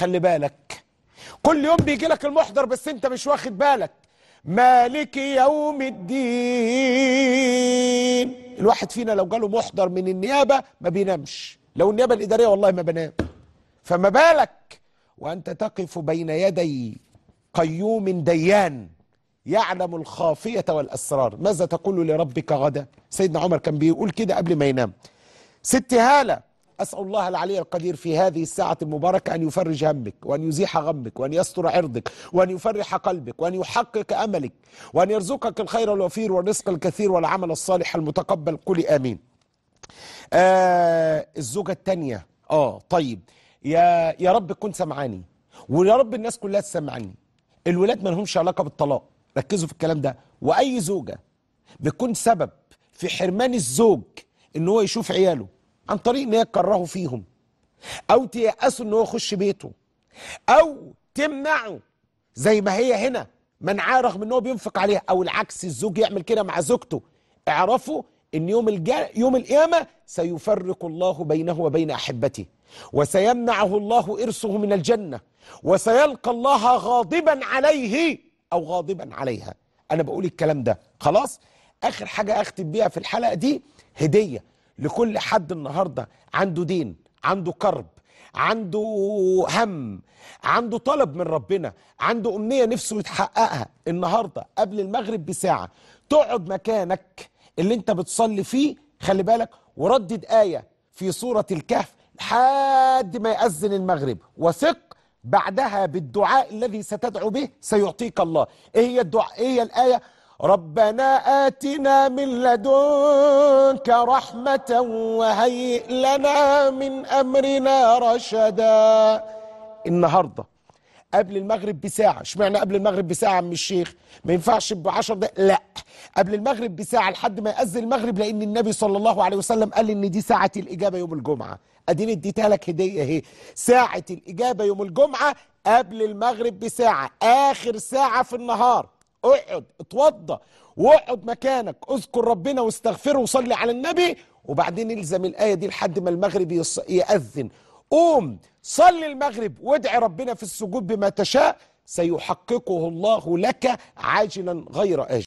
خلي بالك كل يوم بيجي لك المحضر بس انت مش واخد بالك مالك يوم الدين الواحد فينا لو جاله محضر من النيابة ما بينامش لو النيابة الإدارية والله ما بنام فما بالك وأنت تقف بين يدي قيوم ديان يعلم الخافية والأسرار ماذا تقول لربك غدا سيدنا عمر كان بيقول كده قبل ما ينام ست هالة أسأل الله العلي القدير في هذه الساعة المباركة أن يفرج همك وأن يزيح غمك وأن يستر عرضك وأن يفرح قلبك وأن يحقق أملك وأن يرزقك الخير الوفير والرزق الكثير والعمل الصالح المتقبل قولي آمين آه الزوجة التانية اه طيب يا يا رب تكون سمعاني ويا رب الناس كلها تسمعني الولاد ما لهمش علاقة بالطلاق ركزوا في الكلام ده وأي زوجة بتكون سبب في حرمان الزوج ان هو يشوف عياله عن طريق ان هي تكرهه فيهم او تيأسه ان هو يخش بيته او تمنعه زي ما هي هنا منعاه رغم ان هو بينفق عليها او العكس الزوج يعمل كده مع زوجته اعرفوا ان يوم الجا... يوم القيامه سيفرق الله بينه وبين احبته وسيمنعه الله ارثه من الجنه وسيلقى الله غاضبا عليه او غاضبا عليها انا بقول الكلام ده خلاص اخر حاجه اختم بيها في الحلقه دي هديه لكل حد النهارده عنده دين عنده كرب عنده هم عنده طلب من ربنا عنده امنيه نفسه يتحققها النهارده قبل المغرب بساعه تقعد مكانك اللي انت بتصلي فيه خلي بالك وردد ايه في سوره الكهف لحد ما يأذن المغرب وثق بعدها بالدعاء الذي ستدعو به سيعطيك الله ايه هي الدعاء ايه هي الايه ربنا آتنا من لدنك رحمة وهيئ لنا من أمرنا رشدا النهاردة قبل المغرب بساعة اشمعنى قبل المغرب بساعة يا عم الشيخ ما ينفعش ب 10 دقايق لا قبل المغرب بساعة لحد ما يأذن المغرب لأن النبي صلى الله عليه وسلم قال إن دي ساعة الإجابة يوم الجمعة أديني اديتها لك هدية اهي ساعة الإجابة يوم الجمعة قبل المغرب بساعة آخر ساعة في النهار اقعد اتوضى واقعد مكانك اذكر ربنا واستغفره وصلي على النبي وبعدين الزم الآية دي لحد ما المغرب يص... يأذن قوم صلي المغرب وادعي ربنا في السجود بما تشاء سيحققه الله لك عاجلا غير آجل